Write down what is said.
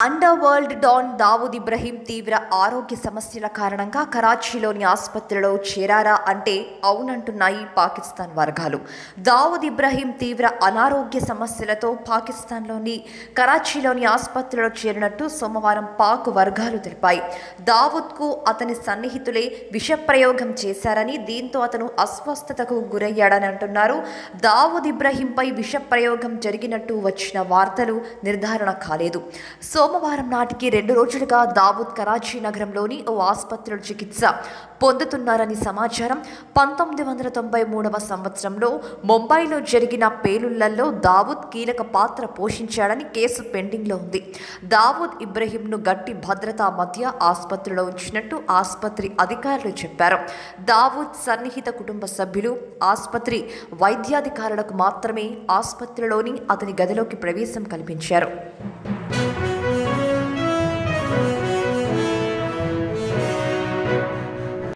under underworld don Dawood Ibrahim తీవ్ర ఆరోగ్య సమస్యల కారణంగా కరాచీలోని ఆసుపత్రిలో చేరారా అంటే అవునంటున్నాయి పాకిస్తాన్ వర్గాలు దావూద్ ఇబ్రహీం తీవ్ర అనారోగ్య సమస్యలతో పాకిస్తాన్లోని కరాచీలోని ఆసుపత్రిలో చేరినట్టు సోమవారం పాక్ వర్గాలు తెలిపాయి దావూద్కు అతని సన్నిహితులే విషప్రయోగం చేశారని దీంతో అతను అస్వస్థతకు గురయ్యాడని అంటున్నారు దావూద్ ఇబ్రహీంపై విషప్రయోగం జరిగినట్టు వచ్చిన వార్తలు నిర్ధారణ కాలేదు సోమవారం నాటికి రెండు రోజులుగా దావూద్ కరాచీ నగరంలోని ఓ ఆసుపత్రిలో చికిత్స పొందుతున్నారని సమాచారం పంతొమ్మిది వందల తొంభై మూడవ సంవత్సరంలో ముంబైలో జరిగిన పేలుళ్లలో దావూద్ కీలక పాత్ర పోషించాడని కేసు పెండింగ్లో ఉంది దావూద్ ఇబ్రహీంను గట్టి భద్రతా మధ్య ఆసుపత్రిలో ఉంచినట్టు ఆసుపత్రి అధికారులు చెప్పారు దావూద్ సన్నిహిత కుటుంబ సభ్యులు ఆసుపత్రి వైద్యాధికారులకు మాత్రమే ఆసుపత్రిలోని అతని గదిలోకి ప్రవేశం కల్పించారు